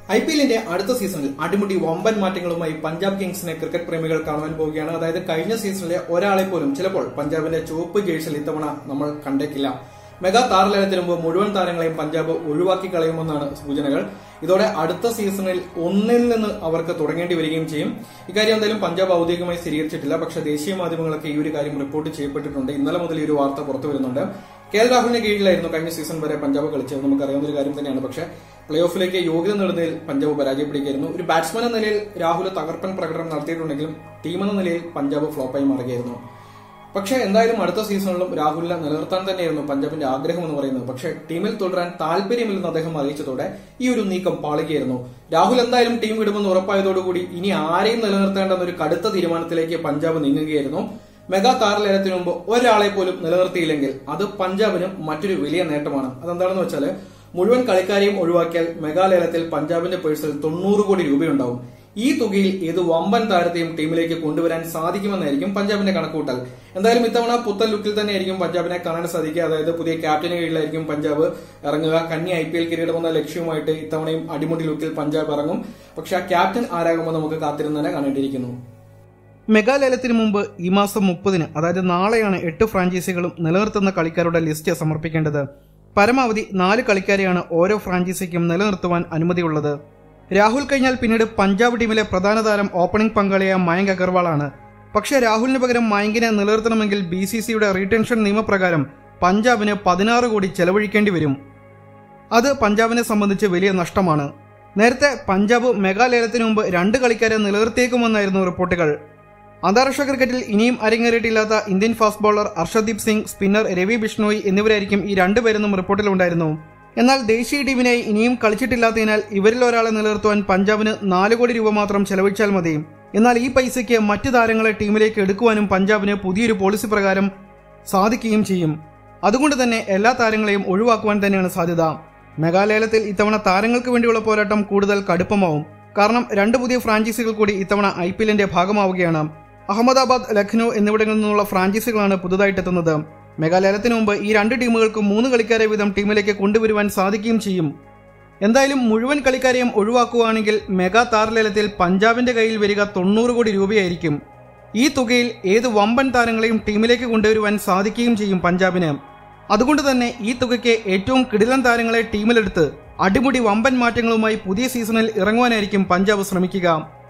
I P എല്ലിന്റെ അടുത്ത സീസണിൽ അടിമുടി വമ്പൻ മാറ്റങ്ങളുമായി പഞ്ചാബ് കിങ്സിനെ ക്രിക്കറ്റ് പ്രേമികൾ കാണുവാൻ പോവുകയാണ് അതായത് കഴിഞ്ഞ സീസണിലെ ഒരാളെ പോലും ചിലപ്പോൾ പഞ്ചാബിന്റെ ചുവപ്പ് ജേഴ്സിൽ ഇത്തവണ നമ്മൾ കണ്ടേക്കില്ല മെഗാ താരലേലത്തിന് മുമ്പ് മുഴുവൻ താരങ്ങളെയും പഞ്ചാബ് ഒഴിവാക്കി കളയുമെന്നാണ് സൂചനകൾ ഇതോടെ അടുത്ത സീസണിൽ ഒന്നിൽ നിന്ന് അവർക്ക് തുടങ്ങേണ്ടി വരികയും ചെയ്യും ഇക്കാര്യം എന്തായാലും പഞ്ചാബ് ഔദ്യോഗികമായി സ്ഥിരീകരിച്ചിട്ടില്ല പക്ഷേ ദേശീയ മാധ്യമങ്ങളൊക്കെ ഈ ഒരു കാര്യം റിപ്പോർട്ട് ചെയ്യപ്പെട്ടിട്ടുണ്ട് ഇന്നലെ മുതൽ ഈ ഒരു വാർത്ത പുറത്തു വരുന്നുണ്ട് കെ എൽ രാഹുലിന് കീഴിലായിരുന്നു കഴിഞ്ഞ സീസൺ വരെ പഞ്ചാബ് കളിച്ചത് നമുക്കറിയാവുന്ന ഒരു കാര്യം തന്നെയാണ് പക്ഷേ പ്ലേ ഓഫിലേക്ക് യോഗ്യത നേടുന്നതിൽ പഞ്ചാബ് പരാജയപ്പെടുകയായിരുന്നു ഒരു ബാറ്റ്സ്മാൻ എന്ന നിലയിൽ രാഹുൽ തകർപ്പൻ പ്രകടനം നടത്തിയിട്ടുണ്ടെങ്കിലും ടീം എന്ന നിലയിൽ പഞ്ചാബ് ഫ്ലോപ്പായി മാറുകയായിരുന്നു പക്ഷേ എന്തായാലും അടുത്ത സീസണിലും രാഹുലിനെ നിലനിർത്താൻ തന്നെയായിരുന്നു പഞ്ചാബിന്റെ ആഗ്രഹം എന്ന് പറയുന്നത് പക്ഷേ ടീമിൽ തുടരാൻ താല്പര്യമില്ലെന്ന് അദ്ദേഹം അറിയിച്ചതോടെ ഈ ഒരു നീക്കം പാളിക്കുകയായിരുന്നു രാഹുൽ എന്തായാലും ടീം വിടുമെന്ന് ഉറപ്പായതോടുകൂടി ഇനി ആരെയും നിലനിർത്തേണ്ടെന്ന ഒരു കടുത്ത തീരുമാനത്തിലേക്ക് പഞ്ചാബ് നീങ്ങുകയായിരുന്നു മെഗാ താരലേലത്തിന് മുമ്പ് ഒരാളെ പോലും നിലനിർത്തിയില്ലെങ്കിൽ അത് പഞ്ചാബിന് മറ്റൊരു വലിയ നേട്ടമാണ് അതെന്താണെന്ന് വെച്ചാൽ മുഴുവൻ കളിക്കാരെയും ഒഴിവാക്കിയാൽ മെഗാ ലേലത്തിൽ പഞ്ചാബിന്റെ പേഴ്സിൽ തൊണ്ണൂറ് കോടി രൂപയുണ്ടാവും ഈ തുകയിൽ ഏത് വമ്പൻ താരത്തെയും ടീമിലേക്ക് കൊണ്ടുവരാൻ സാധിക്കുമെന്നായിരിക്കും പഞ്ചാബിന്റെ കണക്കൂട്ടൽ എന്തായാലും ഇത്തവണ പുത്തൻ ലുക്കിൽ തന്നെയായിരിക്കും പഞ്ചാബിനെ കാണാൻ സാധിക്കുക അതായത് പുതിയ ക്യാപ്റ്റന് കീഴിലായിരിക്കും പഞ്ചാബ് ഇറങ്ങുക കന്നി ഐ പി എൽ കിരീടമെന്ന ലക്ഷ്യവുമായിട്ട് ഇത്തവണയും അടിമുടി ലുക്കിൽ പഞ്ചാബ് ഇറങ്ങും പക്ഷെ ആ ക്യാപ്റ്റൻ ആരാകുമ്പോൾ നമുക്ക് കാത്തിരുന്ന് തന്നെ കാണേണ്ടിയിരിക്കുന്നു മെഗാലേലത്തിന് മുമ്പ് ഈ മാസം മുപ്പതിന് അതായത് നാളെയാണ് എട്ട് ഫ്രാഞ്ചൈസികളും നിലനിർത്തുന്ന കളിക്കാരുടെ ലിസ്റ്റ് സമർപ്പിക്കേണ്ടത് പരമാവധി നാല് കളിക്കാരെയാണ് ഓരോ ഫ്രാഞ്ചൈസിക്കും നിലനിർത്തുവാൻ അനുമതിയുള്ളത് രാഹുൽ കഴിഞ്ഞാൽ പിന്നീട് പഞ്ചാബ് ടീമിലെ പ്രധാന താരം ഓപ്പണിംഗ് പങ്കാളിയായ മയങ്ക് അഗർവാളാണ് പക്ഷേ രാഹുലിന് പകരം മയങ്കിനെ നിലനിർത്തണമെങ്കിൽ ബി സി സിയുടെ റീടെൻഷൻ നിയമപ്രകാരം പഞ്ചാബിന് പതിനാറ് കോടി ചെലവഴിക്കേണ്ടി വരും അത് പഞ്ചാബിനെ സംബന്ധിച്ച് വലിയ നഷ്ടമാണ് നേരത്തെ പഞ്ചാബ് മെഗാലേലത്തിന് മുമ്പ് രണ്ട് കളിക്കാരെ നിലനിർത്തിയേക്കുമെന്നായിരുന്നു റിപ്പോർട്ടുകൾ അന്താരാഷ്ട്ര ക്രിക്കറ്റിൽ ഇനിയും അരങ്ങേറിയിട്ടില്ലാത്ത Indian fast bowler Arshdeep Singh spinner Ravi Bishnoi എന്നിവരായിരിക്കും ഈ രണ്ടുപേരെന്നും റിപ്പോർട്ടിലുണ്ടായിരുന്നു എന്നാൽ ദേശീയ ടീമിനായി ഇനിയും കളിച്ചിട്ടില്ലാത്തതിനാൽ ഇവരിൽ ഒരാളെ നിലനിർത്തുവാൻ പഞ്ചാബിന് നാല് കോടി രൂപ മാത്രം ചെലവഴിച്ചാൽ മതി എന്നാൽ ഈ പൈസയ്ക്ക് മറ്റ് താരങ്ങളെ ടീമിലേക്ക് എടുക്കുവാനും പഞ്ചാബിന് പുതിയൊരു പോളിസി പ്രകാരം സാധിക്കുകയും ചെയ്യും അതുകൊണ്ട് തന്നെ എല്ലാ താരങ്ങളെയും ഒഴിവാക്കുവാൻ തന്നെയാണ് സാധ്യത മെഗാലയലത്തിൽ ഇത്തവണ താരങ്ങൾക്ക് വേണ്ടിയുള്ള പോരാട്ടം കൂടുതൽ കടുപ്പമാവും കാരണം രണ്ട് പുതിയ ഫ്രാഞ്ചൈസികൾ കൂടി ഇത്തവണ ഐ പി എല്ലിന്റെ ഭാഗമാവുകയാണ് അഹമ്മദാബാദ് ലഖ്നൌ എന്നിവിടങ്ങളിൽ നിന്നുള്ള ഫ്രാഞ്ചൈസികളാണ് പുതുതായിട്ടെത്തുന്നത് മെഗാലയലത്തിന് മുമ്പ് ഈ രണ്ട് ടീമുകൾക്ക് മൂന്ന് കളിക്കാരെ വീതം ടീമിലേക്ക് കൊണ്ടുവരുവാൻ സാധിക്കുകയും ചെയ്യും എന്തായാലും മുഴുവൻ കളിക്കാരെയും ഒഴിവാക്കുകയാണെങ്കിൽ മെഗാ താരലേലത്തിൽ പഞ്ചാബിന്റെ കയ്യിൽ വരിക തൊണ്ണൂറ് കോടി രൂപയായിരിക്കും ഈ തുകയിൽ ഏത് വമ്പൻ താരങ്ങളെയും ടീമിലേക്ക് കൊണ്ടുവരുവാൻ സാധിക്കുകയും ചെയ്യും പഞ്ചാബിന് അതുകൊണ്ട് തന്നെ ഈ തുകയ്ക്ക് ഏറ്റവും കിടിലൻ താരങ്ങളെ ടീമിലെടുത്ത് അടിമുടി വമ്പൻ മാറ്റങ്ങളുമായി പുതിയ സീസണിൽ ഇറങ്ങുവാനായിരിക്കും പഞ്ചാബ് ശ്രമിക്കുക